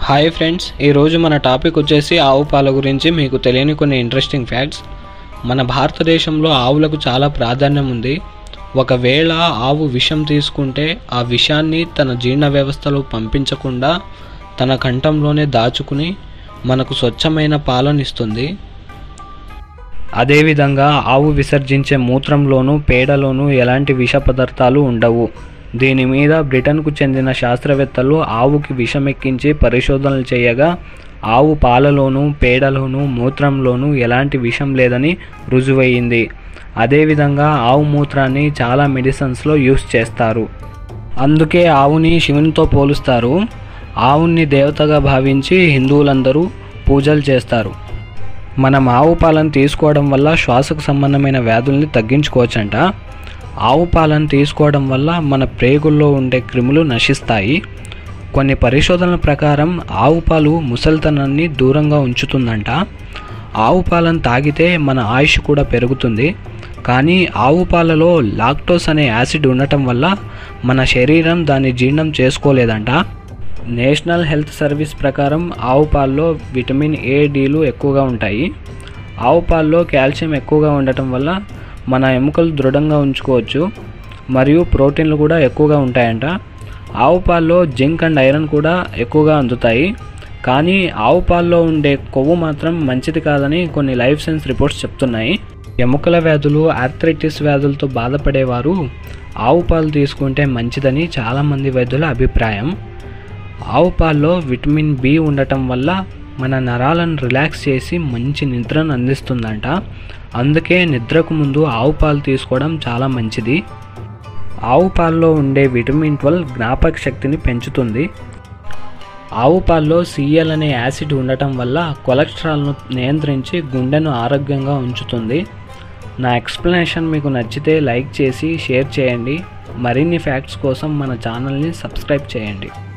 hi friends ఈరోజు మన topic వచ్చేసి ఆవు పాల గురించి మీకు తెలియని కొన్ని ఇంట్రెస్టింగ్ ఫ్యాక్ట్స్ మన భారతదేశంలో ఆవులకు చాలా ప్రాధాన్యం ఉంది ఒకవేళ ఆవు విషం తీసుకుంటే ఆ విషాన్ని తన జీర్ణ వ్యవస్థలో పంపించకుండా తన కంఠంలోనే దాచుకుని మనకు స్వచ్ఛమైన పాలను ఇస్తుంది అదేవిధంగా ఆవు విసర్జించే మూత్రంలోనూ పేడలోనూ ఎలాంటి విష పదార్థాలు ఉండవు దీని మీద బ్రిటన్కు చెందిన శాస్త్రవేత్తలు ఆవుకి విషం ఎక్కించి పరిశోధనలు చేయగా ఆవు పాలలోనూ పేడలోనూ మూత్రంలోనూ ఎలాంటి విషం లేదని రుజువయ్యింది అదేవిధంగా ఆవు మూత్రాన్ని చాలా మెడిసిన్స్లో యూస్ చేస్తారు అందుకే ఆవుని శివునితో పోలుస్తారు ఆవుని దేవతగా భావించి హిందువులందరూ పూజలు చేస్తారు మనం ఆవు పాలను తీసుకోవడం వల్ల శ్వాసకు సంబంధమైన వ్యాధుల్ని తగ్గించుకోవచ్చంట ఆవు పాలను తీసుకోవడం వల్ల మన ప్రేగుల్లో ఉండే క్రిములు నశిస్తాయి కొన్ని పరిశోధనల ప్రకారం ఆవు పాలు ముసలితనాన్ని దూరంగా ఉంచుతుందంట ఆవు పాలను తాగితే మన ఆయుష్ కూడా పెరుగుతుంది కానీ ఆవు పాలలో లాక్టోస్ అనే యాసిడ్ ఉండటం వల్ల మన శరీరం దాన్ని జీర్ణం చేసుకోలేదంట నేషనల్ హెల్త్ సర్వీస్ ప్రకారం ఆవు పాల్లో విటమిన్ ఏ డీలు ఎక్కువగా ఉంటాయి ఆవు పాల్లో కాల్షియం ఎక్కువగా ఉండటం వల్ల మన ఎముకలు దృఢంగా ఉంచుకోవచ్చు మరియు ప్రోటీన్లు కూడా ఎక్కువగా ఉంటాయంట ఆవు పాల్లో జింక్ అండ్ ఐరన్ కూడా ఎక్కువగా అందుతాయి కానీ ఆవు పాల్లో ఉండే కొవ్వు మాత్రం మంచిది కాదని కొన్ని లైఫ్ సైన్స్ రిపోర్ట్స్ చెప్తున్నాయి ఎముకల వ్యాధులు ఆర్థరైటిస్ వ్యాధులతో బాధపడేవారు ఆవు పాలు తీసుకుంటే మంచిదని చాలామంది వైద్యుల అభిప్రాయం ఆవు పాల్లో విటమిన్ బి ఉండటం వల్ల మన నరాలను రిలాక్స్ చేసి మంచి నిద్రను అందిస్తుందంట అందుకే నిద్రకు ముందు ఆవు పాలు తీసుకోవడం చాలా మంచిది ఆవు పాల్లో ఉండే విటమిన్ ట్వెల్వ్ జ్ఞాపక శక్తిని పెంచుతుంది ఆవు పాల్లో సిఎల్ అనే యాసిడ్ ఉండటం వల్ల కొలెస్ట్రాల్ను నియంత్రించి గుండెను ఆరోగ్యంగా ఉంచుతుంది నా ఎక్స్ప్లెనేషన్ మీకు నచ్చితే లైక్ చేసి షేర్ చేయండి మరిన్ని ఫ్యాక్ట్స్ కోసం మన ఛానల్ని సబ్స్క్రైబ్ చేయండి